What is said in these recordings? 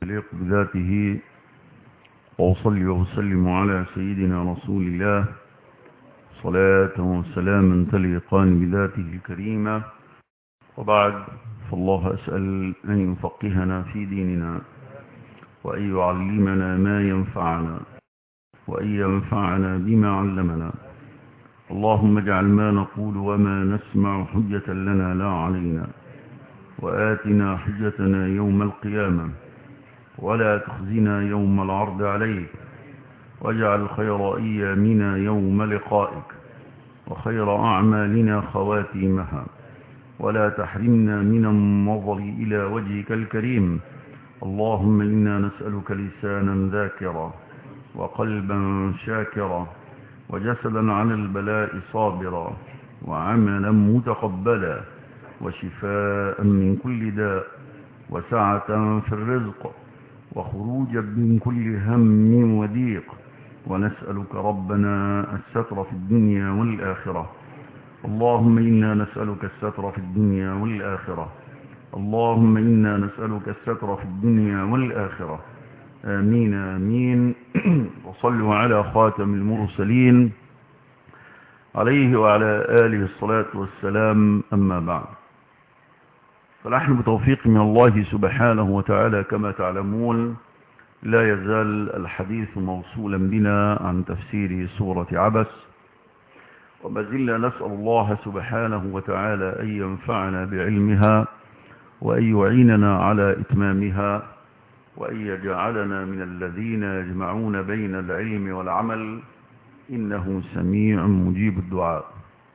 يليق بذاته وأصلي وأسلم على سيدنا رسول الله صلاة وسلاما تليقان بذاته الكريمة وبعد فالله أسأل أن يفقهنا في ديننا وأن يعلمنا ما ينفعنا وأن ينفعنا بما علمنا اللهم اجعل ما نقول وما نسمع حجة لنا لا علينا وآتنا حجتنا يوم القيامة ولا تخزنا يوم العرض عليك واجعل خير أيامنا يوم لقائك وخير أعمالنا خواتيمها ولا تحرمنا من النظر إلى وجهك الكريم اللهم إنا نسألك لسانا ذاكرا وقلبا شاكرا وجسدا عن البلاء صابرا وعملا متقبلا وشفاء من كل داء وسعة في الرزق وخروجا من كل هم وضيق ونسألك ربنا الستر في الدنيا والآخرة اللهم إنا نسألك الستر في الدنيا والآخرة اللهم إنا نسألك الستر في الدنيا والآخرة آمين آمين وصلوا على خاتم المرسلين عليه وعلى آله الصلاة والسلام أما بعد فنحن بتوفيق من الله سبحانه وتعالى كما تعلمون لا يزال الحديث موصولا بنا عن تفسير سورة عبس وما زلنا نسأل الله سبحانه وتعالى أن ينفعنا بعلمها وأن يعيننا على إتمامها وأن يجعلنا من الذين يجمعون بين العلم والعمل إنه سميع مجيب الدعاء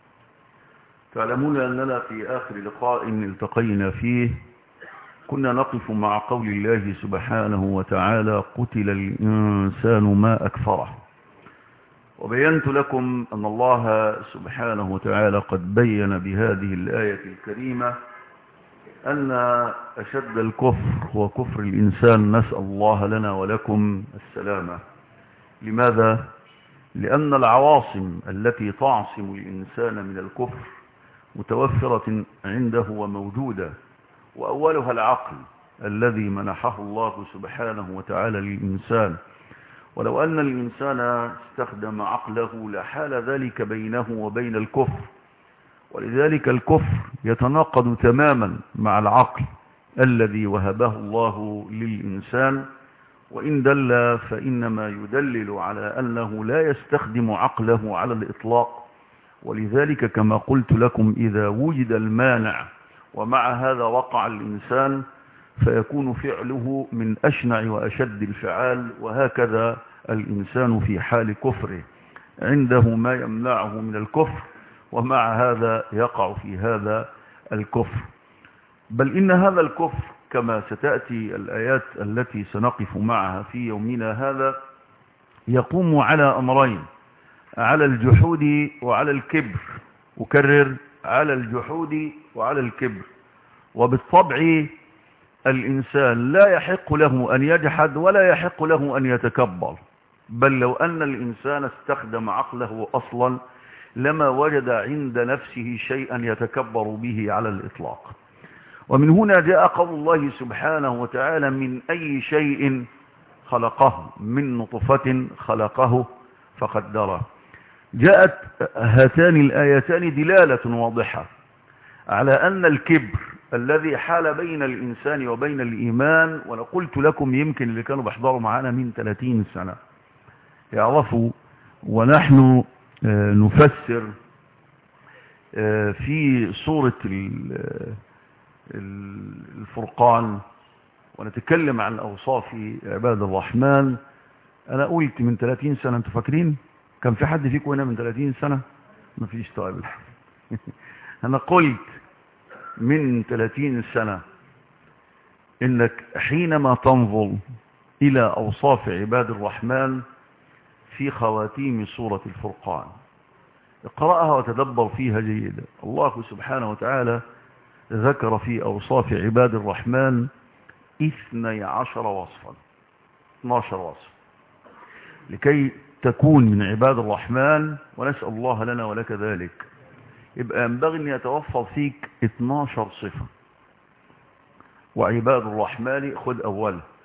تعلمون أننا في آخر لقاء التقينا فيه كنا نقف مع قول الله سبحانه وتعالى قتل الإنسان ما أكفره وبينت لكم أن الله سبحانه وتعالى قد بين بهذه الآية الكريمة أن أشد الكفر هو كفر الإنسان نسأل الله لنا ولكم السلامة لماذا؟ لأن العواصم التي تعصم الإنسان من الكفر متوفرة عنده وموجودة وأولها العقل الذي منحه الله سبحانه وتعالى للإنسان ولو أن الإنسان استخدم عقله لحال ذلك بينه وبين الكفر ولذلك الكفر يتناقض تماما مع العقل الذي وهبه الله للإنسان وإن دل فإنما يدلل على أنه لا يستخدم عقله على الإطلاق ولذلك كما قلت لكم إذا وجد المانع ومع هذا وقع الإنسان فيكون فعله من أشنع وأشد الفعال وهكذا الإنسان في حال كفره عنده ما يمنعه من الكفر ومع هذا يقع في هذا الكفر بل إن هذا الكفر كما ستأتي الآيات التي سنقف معها في يومنا هذا يقوم على أمرين على الجحود وعلى الكبر أكرر على الجحود وعلى الكبر وبالطبع الإنسان لا يحق له أن يجحد ولا يحق له أن يتكبر بل لو أن الإنسان استخدم عقله أصلا لما وجد عند نفسه شيئا يتكبر به على الإطلاق ومن هنا جاء قول الله سبحانه وتعالى من أي شيء خلقه من نطفة خلقه فقدره جاءت هاتان الآيتان دلالة واضحة على أن الكبر الذي حال بين الإنسان وبين الإيمان وأنا قلت لكم يمكن اللي كانوا بيحضروا معنا من 30 سنة يعرفوا ونحن نفسر في سورة الفرقان ونتكلم عن أوصاف عباد الرحمن أنا قلت من 30 سنة أنتوا فاكرين كان في حد فيكم هنا من 30 سنة ما فيش طيب أنا قلت من 30 سنة إنك حينما تنظر إلى أوصاف عباد الرحمن في خواتيم سورة الفرقان اقرأها وتدبر فيها جيدا الله سبحانه وتعالى ذكر في أوصاف عباد الرحمن اثني عشر وصفا 12 وصف لكي تكون من عباد الرحمن ونسأل الله لنا ولك ذلك يبقى ينبغي أن يتوفر فيك 12 صفة وعباد الرحمن خذ أوله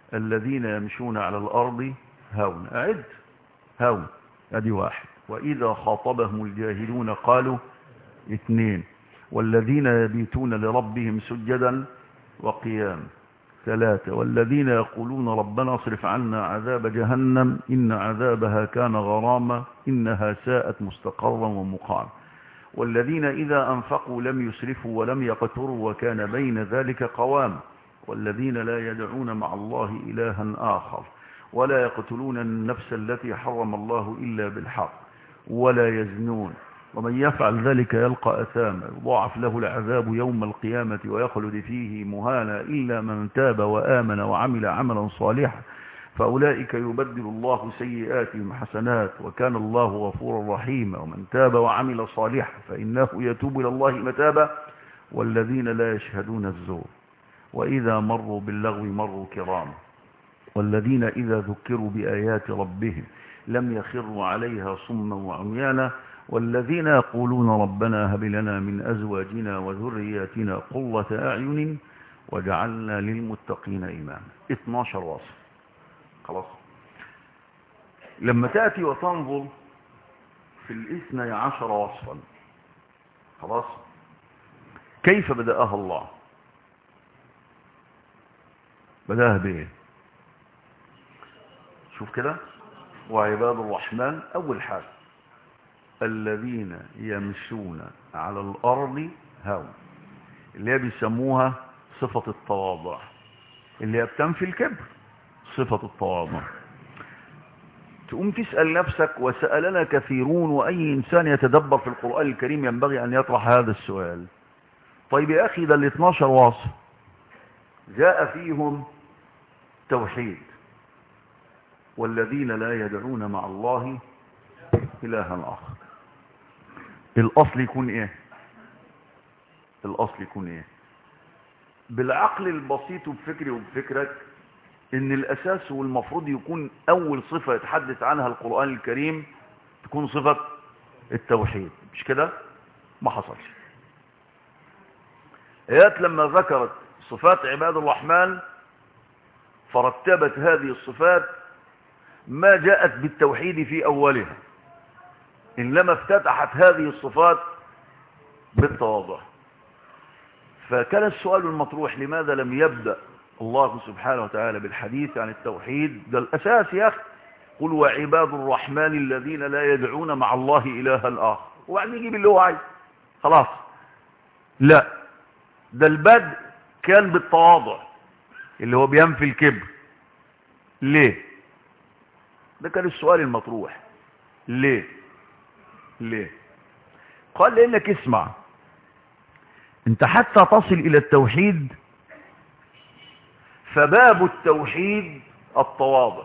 الذين يمشون على الأرض هون أعد هون أدي واحد وإذا خاطبهم الجاهلون قالوا اثنين والذين يبيتون لربهم سجدا وقياما ثلاثة والذين يقولون ربنا اصرف عنا عذاب جهنم إن عذابها كان غراما إنها ساءت مستقرا ومقاما والذين إذا أنفقوا لم يسرفوا ولم يقتروا وكان بين ذلك قوام والذين لا يدعون مع الله إلها آخر ولا يقتلون النفس التي حرم الله إلا بالحق ولا يزنون ومن يفعل ذلك يلقى أثاما يضاعف له العذاب يوم القيامة ويخلد فيه مهانا إلا من تاب وآمن وعمل عملا صالحا فأولئك يبدل الله سيئاتهم حسنات وكان الله غفورا رحيما ومن تاب وعمل صالحا فإنه يتوب إلى الله متابا والذين لا يشهدون الزور وإذا مروا باللغو مروا كراما والذين إذا ذكروا بآيات ربهم لم يخروا عليها صما وعميانا والذين يقولون ربنا هب لنا من أزواجنا وذرياتنا قرة أعين وجعلنا للمتقين إماما 12 وصف خلاص لما تأتي وتنظر في الاثنى عشر وصفا خلاص كيف بدأها الله بدأها بإيه شوف كده وعباد الرحمن أول حاجة الذين يمشون على الأرض هون اللي هي بيسموها صفة التواضع اللي هي بتنفي الكبر صفة التواضع تقوم تسأل نفسك وسألنا كثيرون وأي إنسان يتدبر في القرآن الكريم ينبغي أن يطرح هذا السؤال طيب يا أخي ده ال 12 واصف جاء فيهم توحيد والذين لا يدعون مع الله إلها آخر الأصل يكون إيه الأصل يكون إيه بالعقل البسيط وبفكري وبفكرك ان الاساس والمفروض يكون اول صفة يتحدث عنها القرآن الكريم تكون صفة التوحيد مش كده ما حصلش ايات لما ذكرت صفات عباد الرحمن فرتبت هذه الصفات ما جاءت بالتوحيد في اولها انما افتتحت هذه الصفات بالتواضع فكان السؤال المطروح لماذا لم يبدأ الله سبحانه وتعالى بالحديث عن التوحيد ده الأساس يا أخي قل وعباد الرحمن الذين لا يدعون مع الله إلها آخر وبعدين يجيب اللي هو عايز خلاص لا ده البدء كان بالتواضع اللي هو بينفي الكبر ليه ده كان السؤال المطروح ليه ليه قال لانك اسمع انت حتى تصل الى التوحيد فباب التوحيد التواضع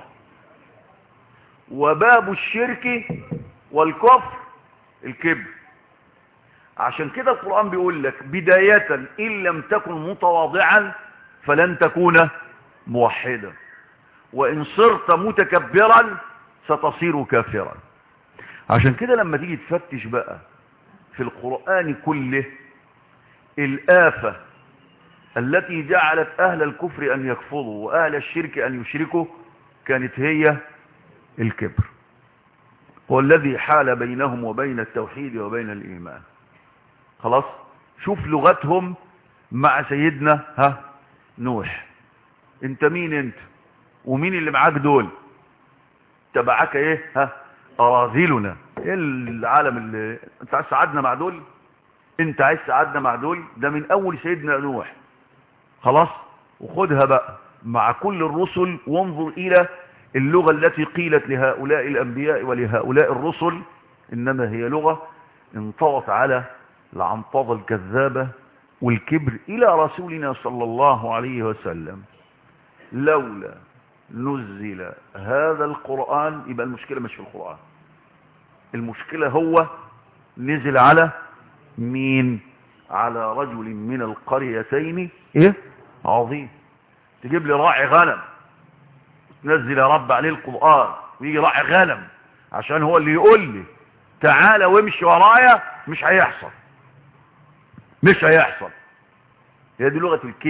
وباب الشرك والكفر الكبر عشان كده القرآن بيقول لك بداية إن لم تكن متواضعا فلن تكون موحدا وإن صرت متكبرا ستصير كافرا عشان كده لما تيجي تفتش بقى في القرآن كله الآفة التي جعلت أهل الكفر أن يكفروا وأهل الشرك أن يشركوا كانت هي الكبر والذي حال بينهم وبين التوحيد وبين الإيمان خلاص شوف لغتهم مع سيدنا ها نوح انت مين انت ومين اللي معاك دول تبعك ايه ها اراذلنا ايه العالم اللي انت عايز تساعدنا مع دول انت عايز تساعدنا مع دول ده من اول سيدنا نوح خلاص وخدها بقى مع كل الرسل وانظر الى اللغة التي قيلت لهؤلاء الانبياء ولهؤلاء الرسل انما هي لغة انطوت على العنطظة الكذابة والكبر الى رسولنا صلى الله عليه وسلم لولا نزل هذا القرآن يبقى المشكلة مش في القرآن المشكلة هو نزل على مين على رجل من القريتين ايه عظيم تجيب لي راعي غنم تنزل يا رب عليه القرآن ويجي راعي غنم عشان هو اللي يقول لي تعالى وامشي ورايا مش هيحصل مش هيحصل هي دي لغة الكبر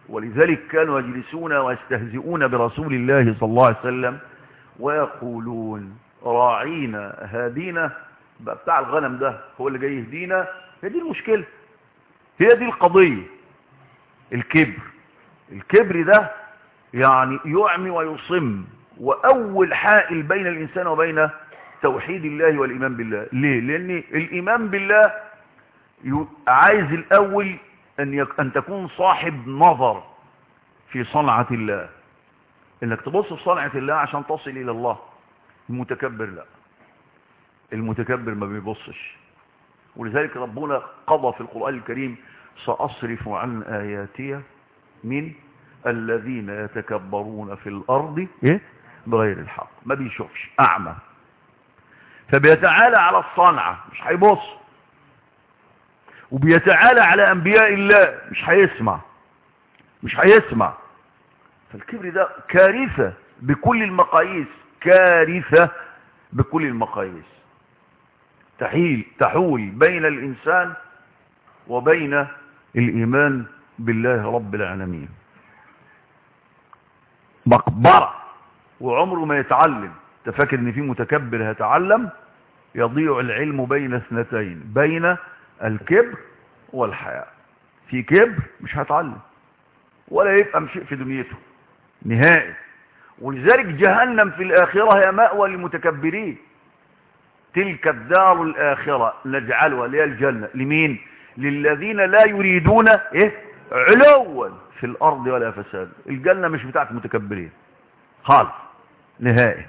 ولذلك كانوا يجلسون ويستهزئون برسول الله صلى الله عليه وسلم ويقولون راعينا هادينا بقى بتاع الغنم ده هو اللي جاي يهدينا هي دي المشكلة هي دي القضية الكبر الكبر ده يعني يعمي ويصم وأول حائل بين الإنسان وبين توحيد الله والإيمان بالله ليه؟ لأن الإيمان بالله عايز الأول أن, يك... أن تكون صاحب نظر في صنعة الله انك تبص في صنعة الله عشان تصل الى الله المتكبر لا المتكبر ما بيبصش ولذلك ربنا قضى في القرآن الكريم سأصرف عن آياتي من الذين يتكبرون في الأرض إيه؟ بغير الحق ما بيشوفش أعمى فبيتعالى على الصنعة مش هيبص وبيتعالى على أنبياء الله مش هيسمع مش هيسمع فالكبر ده كارثة بكل المقاييس كارثة بكل المقاييس تحيل تحول بين الإنسان وبين الإيمان بالله رب العالمين مقبرة وعمره ما يتعلم تفكر ان في متكبر هيتعلم يضيع العلم بين اثنتين بين الكبر والحياء في كبر مش هتعلم ولا يفهم شيء في دنيته نهائي ولذلك جهنم في الآخرة هي مأوى للمتكبرين تلك الدار الآخرة نجعلها اللي هي الجنة لمين للذين لا يريدون إيه علوا في الأرض ولا فساد الجنة مش بتاعت المتكبرين خالص نهائي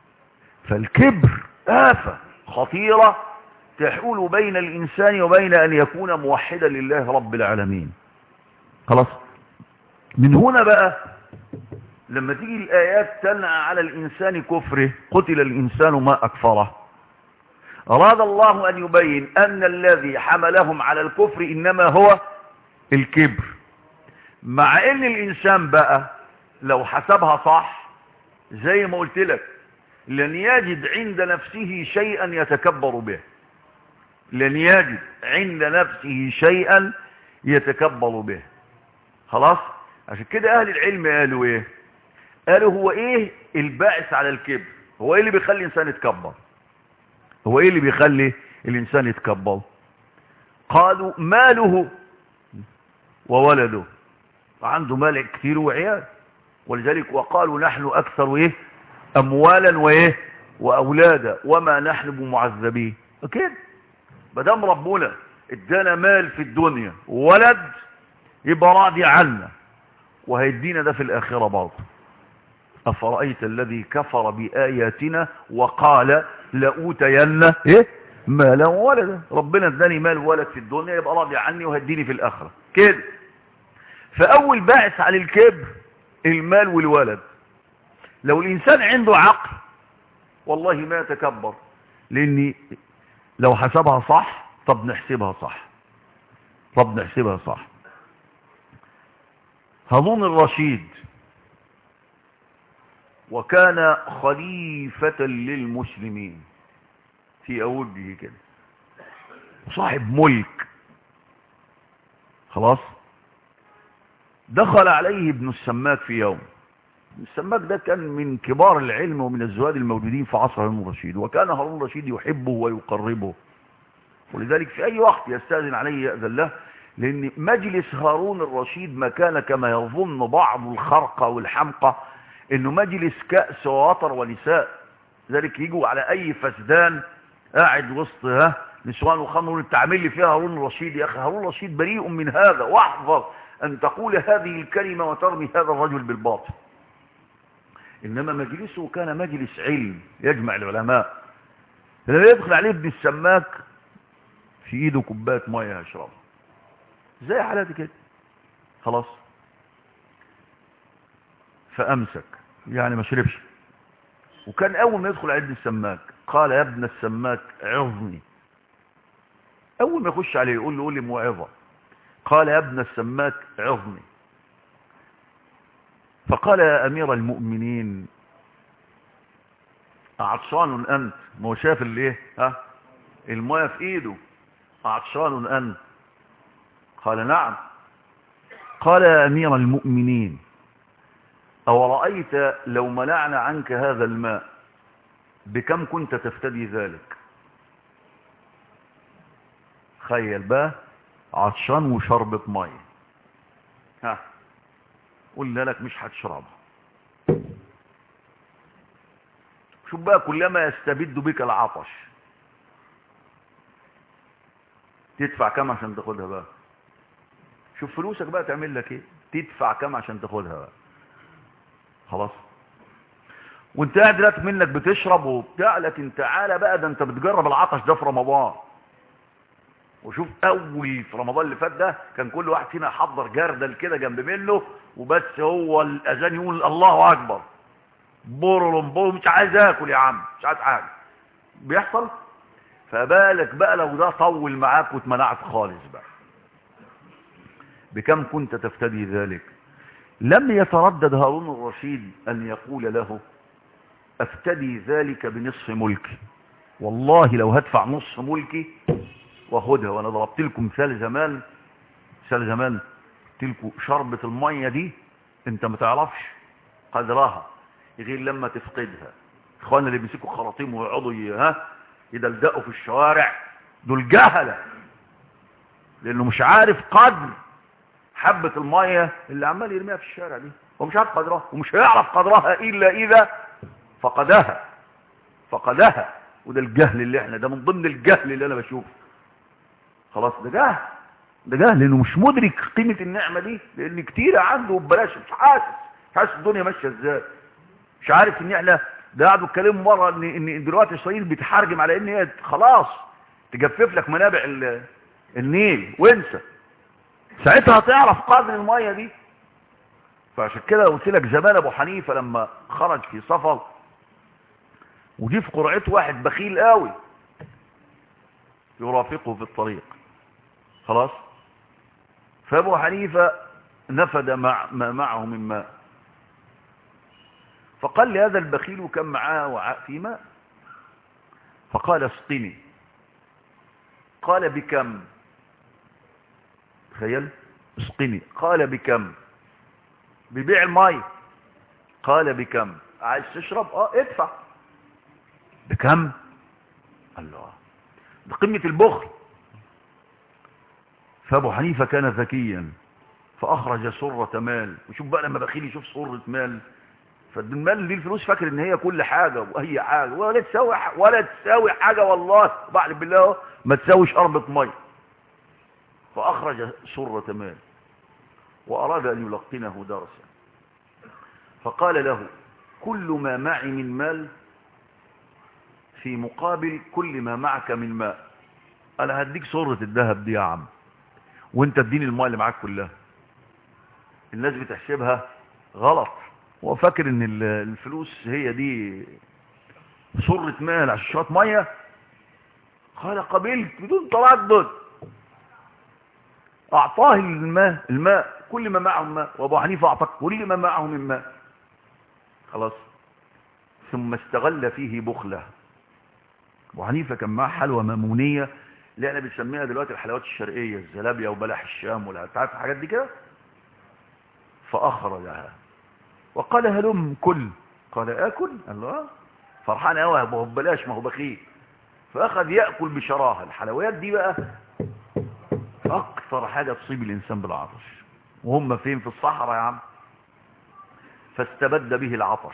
فالكبر آفة خطيرة تحول بين الإنسان وبين أن يكون موحدا لله رب العالمين خلاص من هنا بقى لما تيجي الآيات تنعى على الإنسان كفره قتل الإنسان ما أكفره أراد الله أن يبين أن الذي حملهم على الكفر إنما هو الكبر مع أن الإنسان بقى لو حسبها صح زي ما قلت لك لن يجد عند نفسه شيئا يتكبر به لن يجد عند نفسه شيئا يتكبر به خلاص عشان كده اهل العلم قالوا ايه قالوا هو ايه الباعث على الكبر هو ايه اللي بيخلي الانسان يتكبر هو ايه اللي بيخلي الانسان يتكبر قالوا ماله وولده عنده مال كثير وعيال ولذلك وقالوا نحن اكثر ايه اموالا وايه واولادا وما نحن بمعذبين كده مدام ربنا ادانا مال في الدنيا وولد يبقى راضي عنا وهيدينا ده في الآخرة برضه أفرأيت الذي كفر بآياتنا وقال لأوتين إيه مالا وولدا ربنا اداني مال ولد في الدنيا يبقى راضي عني وهديني في الآخرة كده فأول باعث على الكبر المال والولد لو الإنسان عنده عقل والله ما يتكبر لأني لو حسبها صح طب نحسبها صح طب نحسبها صح هارون الرشيد وكان خليفة للمسلمين في أوجه كده صاحب ملك خلاص دخل عليه ابن السماك في يوم السماك ده كان من كبار العلم ومن الزهاد الموجودين في عصر هارون الرشيد وكان هارون الرشيد يحبه ويقربه ولذلك في أي وقت يستاذن عليه يأذن له لأن مجلس هارون الرشيد ما كان كما يظن بعض الخرقة والحمقى انه مجلس كأس ووطر ونساء ذلك يجوا على اي فسدان قاعد وسط ها نسوان وخمر انت عامل لي فيها هارون الرشيد يا اخي هارون الرشيد بريء من هذا واحذر ان تقول هذه الكلمة وترمي هذا الرجل بالباطل انما مجلسه كان مجلس علم يجمع العلماء لما يدخل عليه ابن السماك في ايده كوبايه ميه يشربها زي حالاتي كده خلاص فامسك يعني ما شربش وكان اول ما يدخل على ابن السماك قال يا ابن السماك عظني اول ما يخش عليه يقول له قول لي موعظه قال يا ابن السماك عظني فقال يا امير المؤمنين عطشان انت ما هو شاف الايه ها المايه في ايده عطشان انت قال نعم قال يا أمير المؤمنين أو رأيت لو منعنا عنك هذا الماء بكم كنت تفتدي ذلك تخيل بقى عطشان وشربة مية ها قلنا لك مش هتشربها شوف بقى كلما يستبد بك العطش تدفع كم عشان تاخدها بقى شوف فلوسك بقى تعمل لك ايه تدفع كم عشان تاخدها بقى خلاص وانت قاعد دلوقتي منك بتشرب وبتاع لكن تعالى بقى ده انت بتجرب العطش ده في رمضان وشوف اول في رمضان اللي فات ده كان كل واحد فينا يحضر جردل كده جنب منه وبس هو الاذان يقول الله اكبر بورلم بور مش عايز اكل يا عم مش عايز حاجه بيحصل فبالك بقى لو ده طول معاك واتمنعت خالص بقى بكم كنت تفتدي ذلك لم يتردد هارون الرشيد ان يقول له افتدي ذلك بنصف ملكي والله لو هدفع نصف ملكي واخدها وانا ضربت لكم مثال زمان مثال زمان قلت لكم شربة المية دي انت ما تعرفش قدرها غير لما تفقدها اخوانا اللي بيمسكوا خراطيم ويقعدوا ها يدلدقوا في الشوارع دول جهله لانه مش عارف قدر حبة المية اللي عمال يرميها في الشارع دي هو مش عارف قدرها ومش هيعرف قدرها الا اذا فقدها فقدها وده الجهل اللي احنا ده من ضمن الجهل اللي انا بشوفه خلاص ده جهل ده جهل لانه مش مدرك قيمة النعمة دي لان كتير عنده ببلاش مش حاسس مش حاسس الدنيا ماشية ازاي مش عارف ان احنا ده قعدوا اتكلموا مره ان ان دلوقتي اسرائيل بتحرجم على ان هي خلاص تجفف لك منابع النيل وانسى ساعتها هتعرف قدر الميه دي فعشان كده قلت لك زمان ابو حنيفه لما خرج في سفر وجي في قرعته واحد بخيل قوي يرافقه في الطريق خلاص فابو حنيفه نفد مع ما معه من ماء فقال لهذا البخيل كم معاه وعاء في ماء فقال اسقني قال بكم تخيل اسقني قال بكم ببيع الماء قال بكم عايز تشرب اه ادفع بكم الله بقمة البخل فابو حنيفة كان ذكيا فاخرج سرة مال وشوف بقى لما بخيل يشوف سرة مال فالمال دي الفلوس فاكر ان هي كل حاجة واي حاجة ولا تساوي ولا تساوي حاجة والله بعد بالله ما تساويش اربة مي فاخرج سرة مال واراد ان يلقنه درسا فقال له كل ما معي من مال في مقابل كل ما معك من ماء انا هديك سرة الذهب دي يا عم وانت اديني الماء اللي معاك كلها الناس بتحسبها غلط هو فاكر ان الفلوس هي دي سرة مال عشان شوية مية قال قبلت بدون تردد اعطاه الماء الماء كل ما معه ماء وابو حنيفه اعطى كل ما معه من ماء خلاص ثم استغل فيه بخله ابو حنيفه كان معاه حلوى مامونيه اللي احنا بنسميها دلوقتي الحلويات الشرقيه الزلابيه وبلح الشام ولا تعرف الحاجات دي كده فاخرجها وقال هلم كل قال اكل الله فرحان قوي ما هو ببلاش ما هو بخيل فاخذ ياكل بشراهه الحلويات دي بقى اكثر حاجه تصيب الانسان بالعطش وهم فين في الصحراء يا عم فاستبد به العطش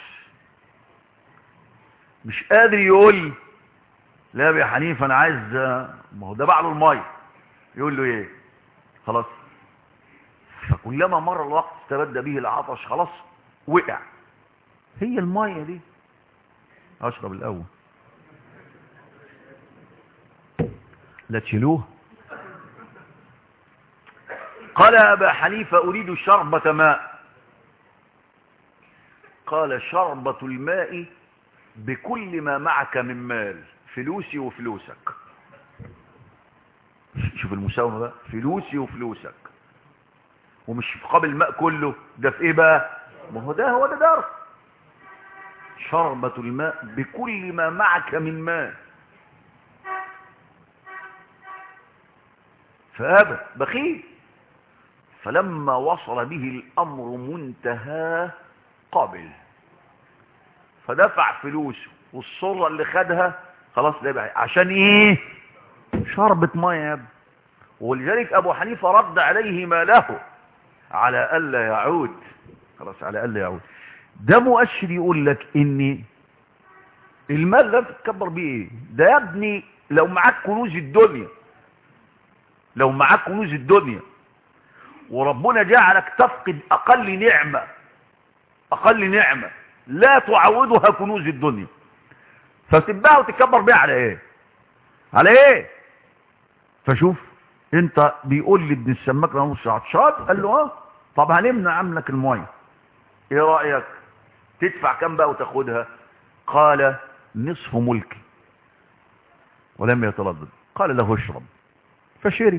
مش قادر يقول لا يا حنيفه انا عايز ما هو ده بعله الميه يقول له ايه خلاص فكلما مر الوقت استبد به العطش خلاص وقع هي المية دي اشرب الاول لا تشيلوه قال ابا حنيفة اريد شربة ماء قال شربة الماء بكل ما معك من مال فلوسي وفلوسك شوف المساومة بقى فلوسي وفلوسك ومش في قابل الماء كله ده في ايه بقى ما هو ده هو ده درس شربة الماء بكل ما معك من ماء فأبى بخيل فلما وصل به الامر منتهاه قابل فدفع فلوسه والصرة اللي خدها خلاص ده بقى عشان ايه شربت ميه يا ابني ولذلك ابو حنيفه رد عليه ما له على الا يعود خلاص على الا يعود ده مؤشر يقول لك ان المال لا تتكبر بيه ايه ده يا ابني لو معاك كنوز الدنيا لو معاك كنوز الدنيا وربنا جعلك تفقد اقل نعمة اقل نعمة لا تعوضها كنوز الدنيا فتبقى وتتكبر بيها على ايه على ايه فشوف انت بيقول لي ابن السماك لما مش عطشان قال له اه طب هنمنع عملك الميه ايه رايك تدفع كام بقى وتاخدها قال نصف ملكي ولم يتردد قال له اشرب فشرب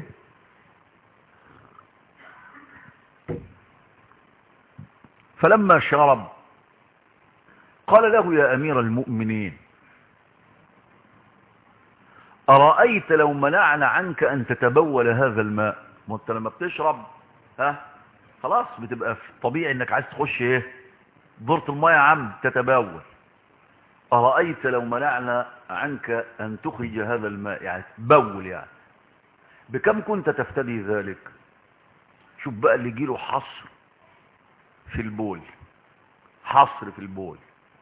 فلما شرب قال له يا امير المؤمنين أرأيت لو منعنا عنك أن تتبول هذا الماء ما انت لما بتشرب ها خلاص بتبقى طبيعي انك عايز تخش ايه دورة الماء يا عم تتبول أرأيت لو منعنا عنك أن تخرج هذا الماء يعني تبول يعني بكم كنت تفتدي ذلك شوف بقى اللي يجيله حصر في البول حصر في البول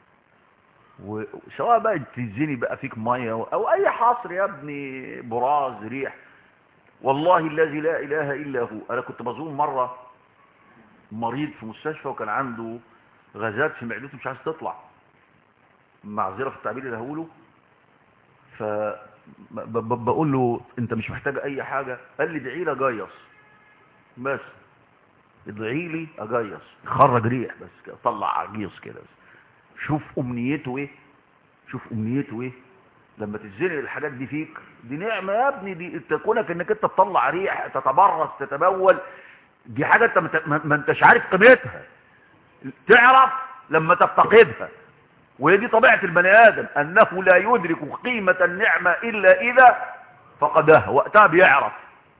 وسواء بقى تزني بقى فيك ميه او اي حصر يا ابني براز ريح والله الذي لا اله الا هو انا كنت بزور مره مريض في مستشفى وكان عنده غازات في معدته مش عايز تطلع معذره في التعبير اللي هقوله ف بقول له انت مش محتاج اي حاجه قال لي ادعي لي اجيص بس ادعي لي اجيص خرج ريح بس كده طلع عجيص كده بس شوف امنيته ايه شوف امنيته ايه لما تتزنق الحاجات دي فيك دي نعمة يا ابني دي كونك انك انت تطلع ريح تتبرز تتبول دي حاجة انت ما انتش عارف قيمتها تعرف لما تفتقدها وهي دي طبيعة البني ادم انه لا يدرك قيمة النعمة الا اذا فقدها وقتها بيعرف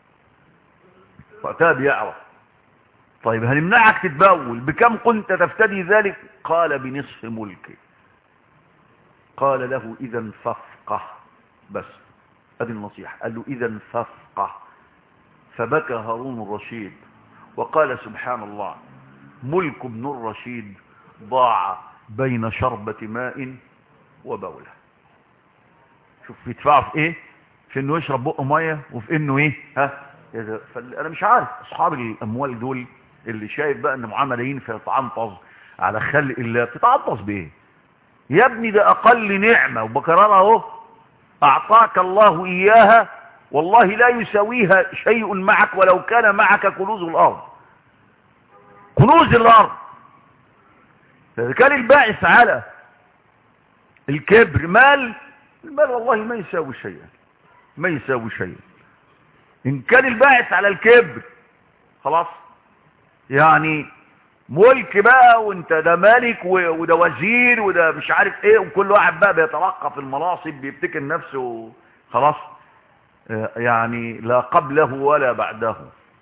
وقتها بيعرف طيب هنمنعك تتبول بكم كنت تفتدي ذلك قال بنصف ملكي قال له اذا ففقه بس ادي النصيحة قال له اذا ففقه فبكى هارون الرشيد وقال سبحان الله ملك ابن الرشيد ضاع بين شربة ماء وبولة شوف يدفعوا في ايه في انه يشرب بقه ميه وفي انه ايه ها انا مش عارف اصحاب الاموال دول اللي شايف بقى ان معاه ملايين فيتعنطز على خلق الله بتتعنطز بايه يا ابني ده اقل نعمة وبكررها اهو اعطاك الله اياها والله لا يساويها شيء معك ولو كان معك كنوز الارض كنوز الارض فاذا كان الباعث على الكبر مال المال والله ما يساوي شيئا ما يساوي شيئا ان كان الباعث على الكبر خلاص يعني ملك بقى وانت ده ملك وده وزير وده مش عارف ايه وكل واحد بقى بيترقى في المناصب بيفتكر نفسه خلاص يعني لا قبله ولا بعده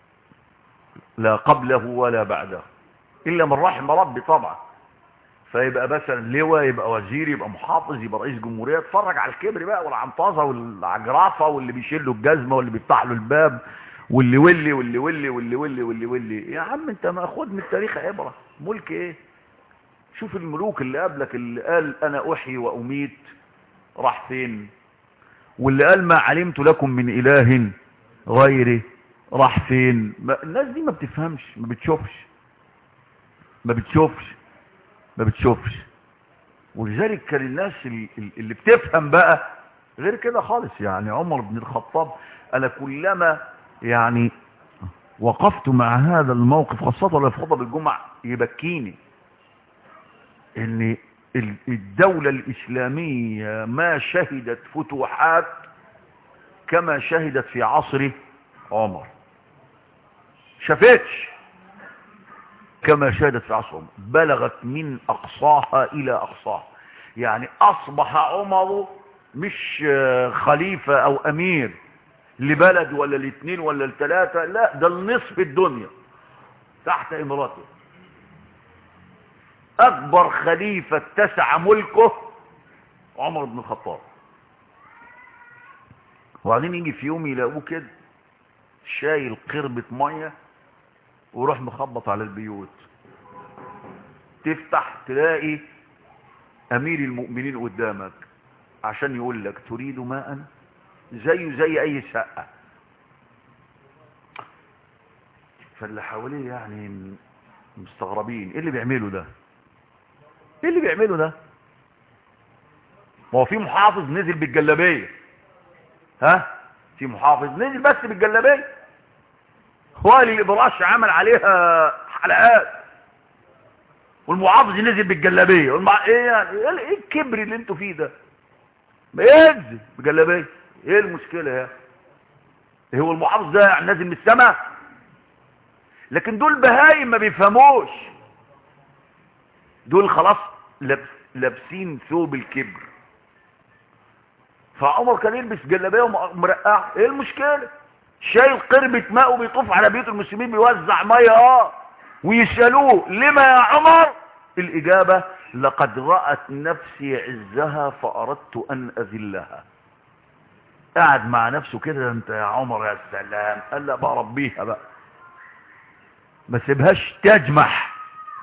لا قبله ولا بعده الا من رحم ربي طبعا فيبقى مثلا لواء يبقى وزير يبقى محافظ يبقى رئيس جمهوريه اتفرج على الكبر بقى والعنطازه والعجرافه واللي بيشيل له الجزمه واللي بيفتح له الباب واللي ولي واللي ولي واللي ولي واللي ولي يا عم انت ماخد من التاريخ عبرة ملك ايه شوف الملوك اللي قبلك اللي قال انا احيي واميت راح فين واللي قال ما علمت لكم من اله غيري راح فين ما الناس دي ما بتفهمش ما بتشوفش ما بتشوفش ما بتشوفش ولذلك كان الناس اللي, اللي بتفهم بقى غير كده خالص يعني عمر بن الخطاب انا كلما يعني وقفت مع هذا الموقف خاصة لو في خطب الجمعة يبكيني ان الدولة الاسلامية ما شهدت فتوحات كما شهدت في عصر عمر شافتش كما شهدت في عصر عمر بلغت من اقصاها الى اقصاها يعني اصبح عمر مش خليفة او امير لبلد ولا الاثنين ولا الثلاثة لا ده النصف الدنيا تحت امراته اكبر خليفة اتسع ملكه عمر بن الخطاب وبعدين يجي في يوم يلاقوه كده شايل قربة مية ويروح مخبط على البيوت تفتح تلاقي امير المؤمنين قدامك عشان يقول لك تريد ماء زيه زي اي شقة فاللي حواليه يعني مستغربين ايه اللي بيعمله ده ايه اللي بيعمله ده ما هو في محافظ نزل بالجلابيه ها في محافظ نزل بس بالجلابيه خوالي الابراش عمل عليها حلقات والمحافظ نزل بالجلابيه والمع... ايه يعني ايه الكبر اللي انتوا فيه ده ما ينزل بجلابيه ايه المشكله يا إيه هو المحافظ ده يعني نازل من السماء لكن دول بهايم ما بيفهموش دول خلاص لابس لابسين ثوب الكبر فعمر كان يلبس جلابيه ومرقعه ايه المشكله شايل قربة ماء وبيطوف على بيوت المسلمين بيوزع ميه اه ويسالوه لما يا عمر الاجابه لقد رأت نفسي عزها فأردت أن أذلها قاعد مع نفسه كده انت يا عمر يا سلام قال لا بقى ربيها بقى ما سيبهاش تجمح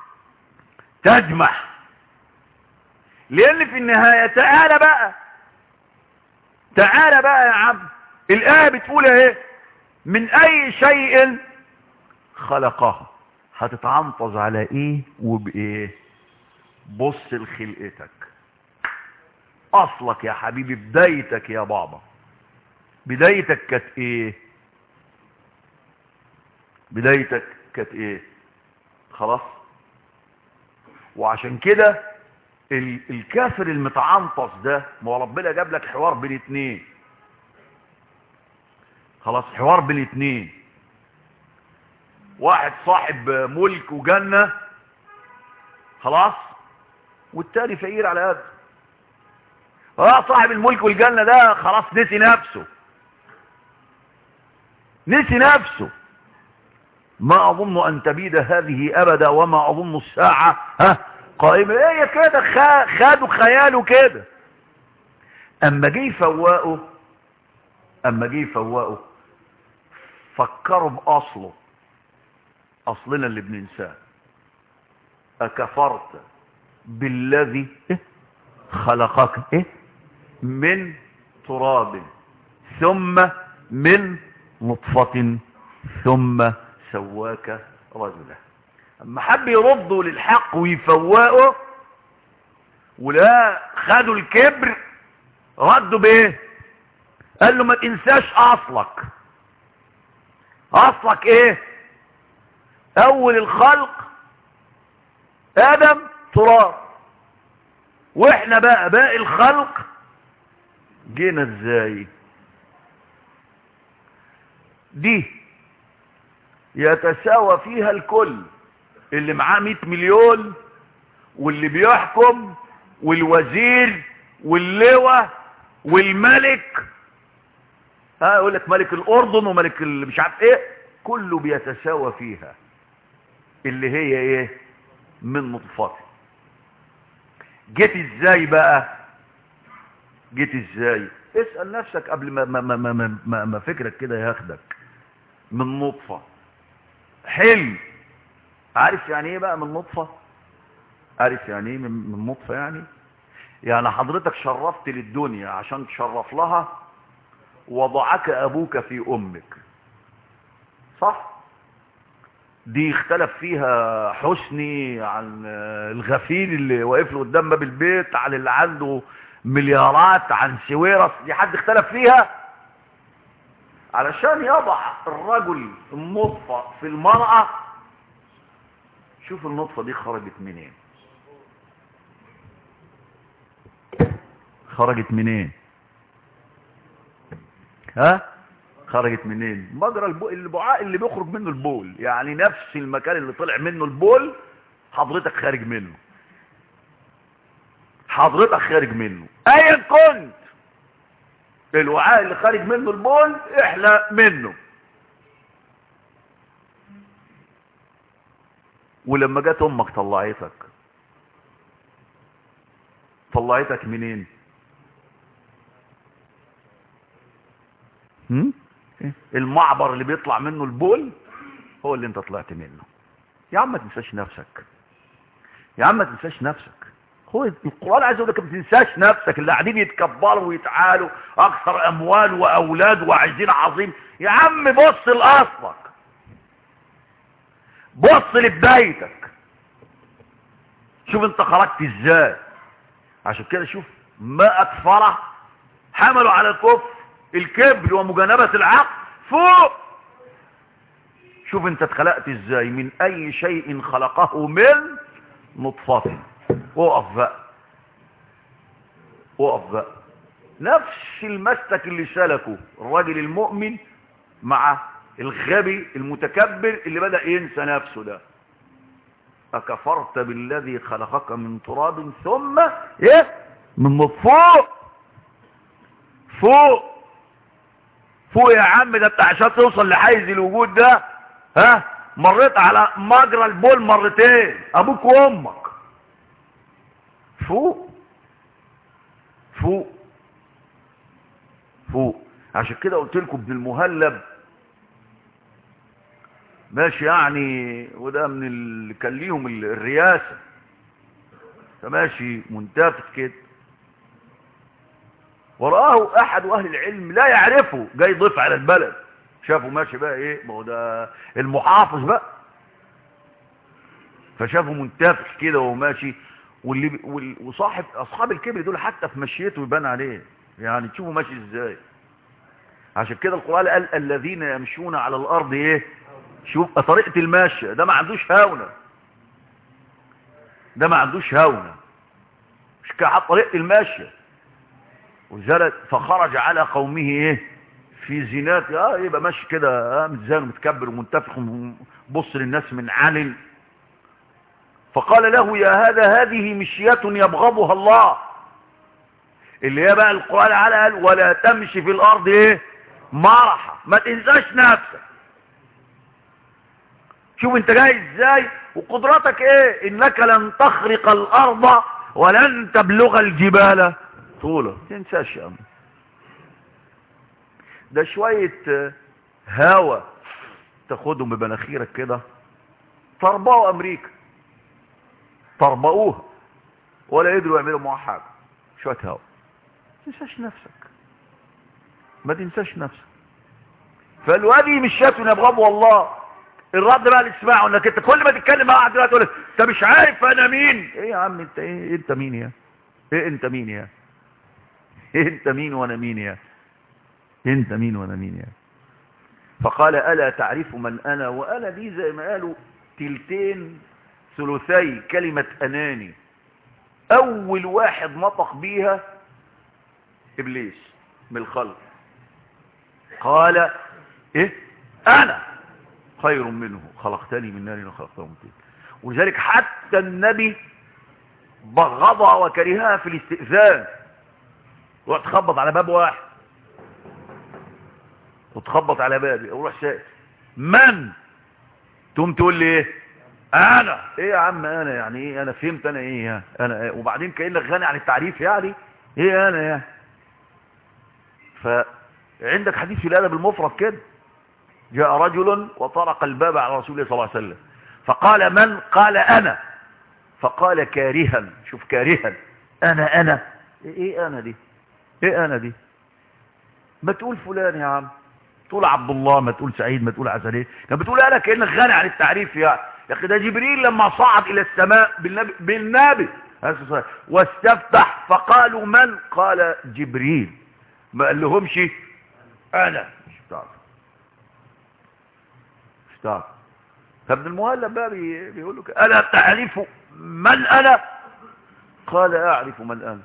تجمح لان في النهاية تعالى بقى تعالى بقى يا عم الآية بتقول ايه من اي شيء خلقها هتتعنطز على ايه وبايه بص لخلقتك اصلك يا حبيبي بدايتك يا بابا بدايتك كانت ايه بدايتك كانت ايه خلاص وعشان كده الكافر المتعنطس ده ما هو ربنا جاب لك حوار بين اتنين خلاص حوار بين اتنين واحد صاحب ملك وجنة خلاص والتاني فقير على قد اه صاحب الملك والجنة ده خلاص نسي نفسه نسي نفسه ما اظن ان تبيد هذه ابدا وما اظن الساعة ها قائمة ايه كده خدوا خياله كده اما جه يفوقه اما جه يفوقه فكروا باصله اصلنا اللي بننساه اكفرت بالذي إيه؟ خلقك إيه؟ من تراب ثم من نطفة ثم سواك رجلا اما حب يردوا للحق ويفوقوا ولا خدوا الكبر ردوا بايه قال له ما تنساش اصلك اصلك ايه اول الخلق ادم تراب واحنا بقى باقي الخلق جينا ازاي دي يتساوى فيها الكل اللي معاه 100 مليون واللي بيحكم والوزير واللواء والملك ها يقول لك ملك الاردن وملك مش عارف ايه كله بيتساوى فيها اللي هي ايه من نطفته جيت ازاي بقى جيت ازاي اسأل نفسك قبل ما, ما, ما, ما, ما, ما فكرك كده ياخدك من نطفة حلم عارف يعني ايه بقى من نطفة عارف يعني ايه من نطفة يعني يعني حضرتك شرفت للدنيا عشان تشرف لها وضعك ابوك في امك صح دي اختلف فيها حسني عن الغفير اللي واقف له قدام باب البيت عن اللي عنده مليارات عن سويرس دي حد اختلف فيها علشان يضع الرجل النطفة في المرأة شوف النطفة دي خرجت منين خرجت منين ها خرجت منين مجرى البو... البعاء اللي بيخرج منه البول يعني نفس المكان اللي طلع منه البول حضرتك خارج منه حضرتك خارج منه ايا كنت الوعاء اللي خارج منه البول احلى منه ولما جت امك طلعتك طلعتك منين هم؟ المعبر اللي بيطلع منه البول هو اللي انت طلعت منه يا عم ما تنساش نفسك يا عم ما تنساش نفسك هو القرآن عايز يقول لك ما تنساش نفسك اللي قاعدين يتكبروا ويتعالوا اكثر اموال واولاد وعايزين عظيم يا عم بص لاصلك بص لبدايتك شوف انت خرجت ازاي عشان كده شوف ما اكفره حملوا على الكفر الكبر ومجانبة العقل فوق شوف انت اتخلقت ازاي من اي شيء خلقه من نطفة وقف بقى وقف بقى نفس المسلك اللي سلكه الراجل المؤمن مع الغبي المتكبر اللي بدأ ينسى نفسه ده أكفرت بالذي خلقك من تراب ثم ايه من فوق فوق فوق يا عم ده انت عشان توصل لحيز الوجود ده ها مريت على مجرى البول مرتين ابوك وامك فوق فوق فوق عشان كده قلت لكم ابن المهلب ماشي يعني وده من اللي كان ليهم الرياسة فماشي منتفت كده ورآه احد اهل العلم لا يعرفه جاي ضيف على البلد شافه ماشي بقى ايه ما هو ده المحافظ بقى فشافه منتفخ كده وهو ماشي واللي وال- وصاحب اصحاب الكبر دول حتى في مشيته يبان عليه يعني تشوفه ماشي ازاي عشان كده القرآن قال الذين يمشون على الارض ايه شوف طريقة الماشية ده ما عندوش هاونة ده ما عندوش هاونة مش كده طريقة الماشية وزلت فخرج على قومه ايه في زينات اه يبقى ماشي كده اه متزان ومتكبر ومنتفخ وبص للناس من علل فقال له يا هذا هذه مشية يبغضها الله اللي هي بقى القرآن على قال ولا تمشي في الارض ايه مرحة ما تنساش نفسك شوف انت جاي ازاي وقدرتك ايه انك لن تخرق الارض ولن تبلغ الجبال طولا تنساش يا أمر. ده شوية آه، هوا تاخدهم بمناخيرك كده تربقوا امريكا تربقوها ولا يقدروا يعملوا معاها حاجه شويه هوا ما تنساش نفسك ما تنساش نفسك فالوادي مش شاف يبغضه والله الرد بقى اللي تسمعه انك انت كل ما تتكلم مع واحد دلوقتي تقول له، انت مش عارف انا مين ايه يا عم انت ايه انت مين يا ايه انت مين يا إيه انت مين وانا مين يا انت مين وانا مين يا فقال الا تعرف من انا وانا دي زي ما قالوا تلتين ثلثي كلمة اناني اول واحد نطق بيها ابليس من الخلق قال ايه انا خير منه خلقتني من نار وخلقته من طين ولذلك حتى النبي بغضها وكرهها في الاستئذان وتخبط على باب واحد وتخبط على بابي وروح سائل من تقوم تقول لي ايه انا ايه يا عم انا يعني ايه انا فهمت انا ايه يعني انا إيه؟ وبعدين كانك غني عن التعريف يعني ايه انا يعني فعندك حديث في الادب المفرد كده جاء رجل وطرق الباب على رسول الله صلى الله عليه وسلم فقال من قال انا فقال كارها شوف كارها انا انا ايه انا دي ايه انا دي ما تقول فلان يا عم تقول عبد الله ما تقول سعيد ما تقول عسليه كان بتقول انا كانك غني عن التعريف يعني يا اخي ده جبريل لما صعد الى السماء بالنبي بالنبي عليه الصلاة والسلام واستفتح فقالوا من قال جبريل ما قال لهمش انا مش بتعرف مش بتعرف فابن المهلب بقى بي- بيقول له كده، الا تعرف من انا قال اعرف من انا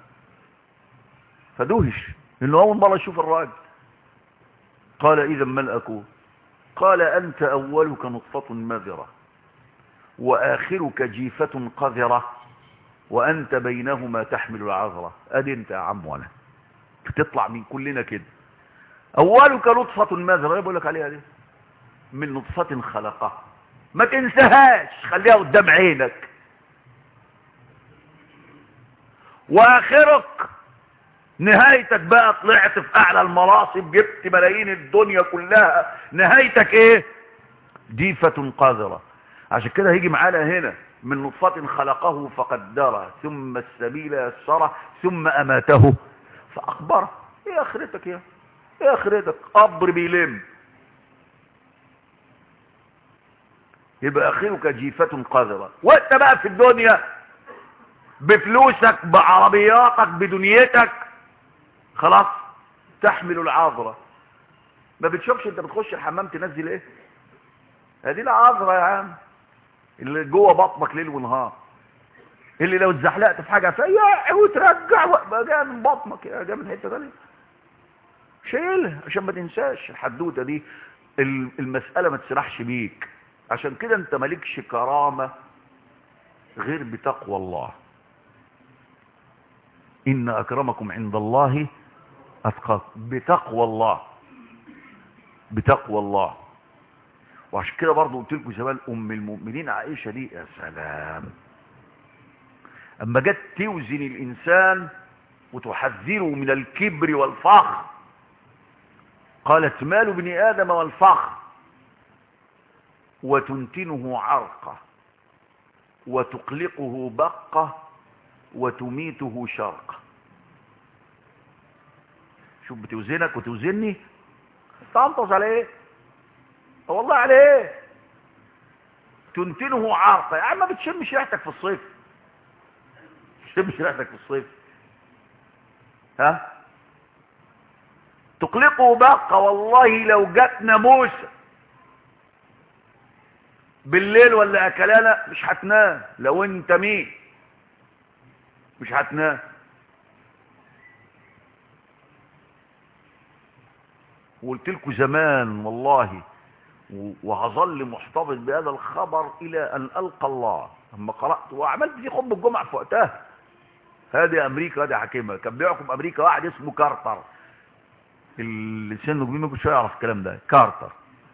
فدهش انه اول مره يشوف الراجل قال اذا من اكون قال انت اولك نطفه مذره واخرك جيفه قذره وانت بينهما تحمل العذره ادي انت يا عم وانا بتطلع من كلنا كده اولك نطفه مذره ايه بقول لك عليها دي من نطفه خلقها ما تنساهاش خليها قدام عينك واخرك نهايتك بقى طلعت في اعلى المراصب جبت ملايين الدنيا كلها نهايتك ايه ديفة قذرة عشان كده هيجي معانا هنا من نطفة خلقه فقدره ثم السبيل يسره ثم اماته فاخبره ايه اخرتك يا ايه اخرتك قبر بيلم يبقى اخرك جيفة قذرة وانت بقى في الدنيا بفلوسك بعربياتك بدنيتك خلاص تحمل العذرة ما بتشوفش انت بتخش الحمام تنزل ايه هذه العذرة يا عم اللي جوه بطنك ليل ونهار اللي لو اتزحلقت في حاجة فيا وترجع بقى جاي من بطنك يا جاي من حتة تانية شايلها عشان ما تنساش الحدوتة دي المسألة ما تسرحش بيك عشان كده انت مالكش كرامة غير بتقوى الله إن أكرمكم عند الله أتقاكم بتقوى الله بتقوى الله وعشان كده برضه قلت لكم زمان أم المؤمنين عائشة دي يا سلام أما جت توزن الإنسان وتحذره من الكبر والفخر قالت مال ابن آدم والفخر وتنتنه عرقه وتقلقه بقه وتميته شرقه شوف بتوزنك وتوزني تنطز على ايه والله على ايه تنتنه عرقه يا عم ما بتشمش ريحتك في الصيف تشمش ريحتك في الصيف ها تقلقه بقى والله لو جت ناموسه بالليل ولا اكلانا مش هتنام لو انت مين مش هتنام وقلت لكم زمان والله وهظل محتفظ بهذا الخبر الى ان القى الله لما قرات وعملت في خطبه الجمعه في وقتها هذه امريكا هذه حكيمه كان بيحكم امريكا واحد اسمه كارتر اللي سنه كبير ممكن شويه يعرف الكلام ده كارتر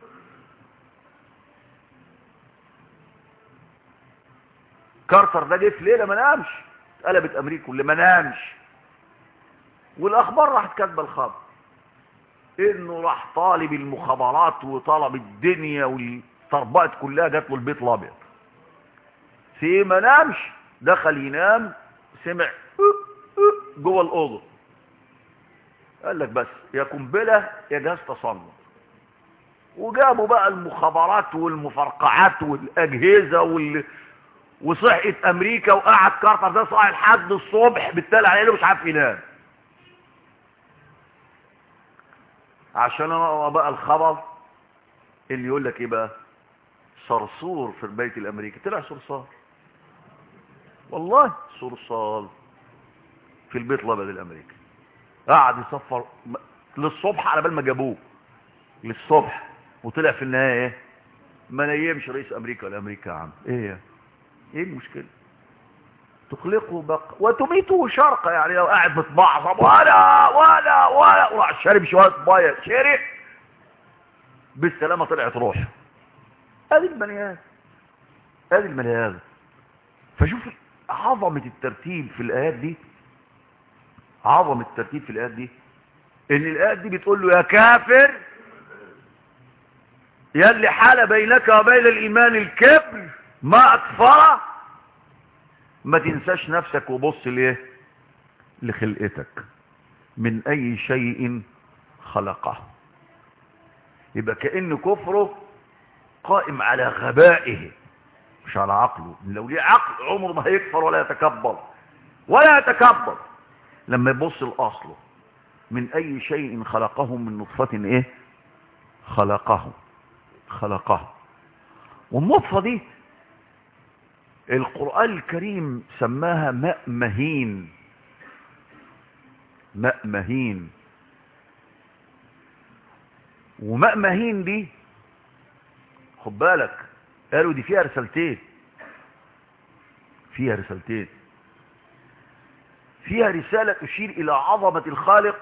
كارتر ده جه في ليله ما نامش قلبت امريكا اللي ما نامش والاخبار راحت كاتبه الخبر انه راح طالب المخابرات وطلب الدنيا والطربات كلها جات له البيت الابيض في ما نامش دخل ينام سمع جوه الاوضه قال لك بس يا قنبله يا جهاز تصنع وجابوا بقى المخابرات والمفرقعات والاجهزه وال... وصحت امريكا وقعد كارتر ده صاحي لحد الصبح بالتالي عليه مش عارف ينام عشان انا بقى الخبر اللي يقول لك ايه بقى صرصور في البيت الامريكي طلع صرصار والله صرصار في البيت الابيض الامريكي قعد يصفر للصبح على بال ما جابوه للصبح وطلع في النهايه ايه ما نيمش رئيس امريكا ولا امريكا يا عم ايه ايه المشكله تقلقه بقى وتميته شرقة يعني لو قاعد متبعصب ولا ولا ولا وراح شارب شوية مية شرب بالسلامة طلعت روحه ادي البني ادم ادي البني ادم فشوف عظمة الترتيب في الايات دي عظمة الترتيب في الايات دي ان الايات دي بتقول له يا كافر يا اللي حال بينك وبين الايمان الكبر ما اكفره ما تنساش نفسك وبص ليه لخلقتك من اي شيء خلقه يبقى كأن كفره قائم على غبائه مش على عقله لو ليه عقل عمره ما هيكفر ولا يتكبر ولا يتكبر لما يبص لأصله من اي شيء خلقه من نطفة ايه خلقه خلقه والنطفة دي القرآن الكريم سماها ماء مهين ماء مهين وماء مهين دي خد بالك قالوا دي فيها رسالتين فيها رسالتين فيها رسالة تشير إلى عظمة الخالق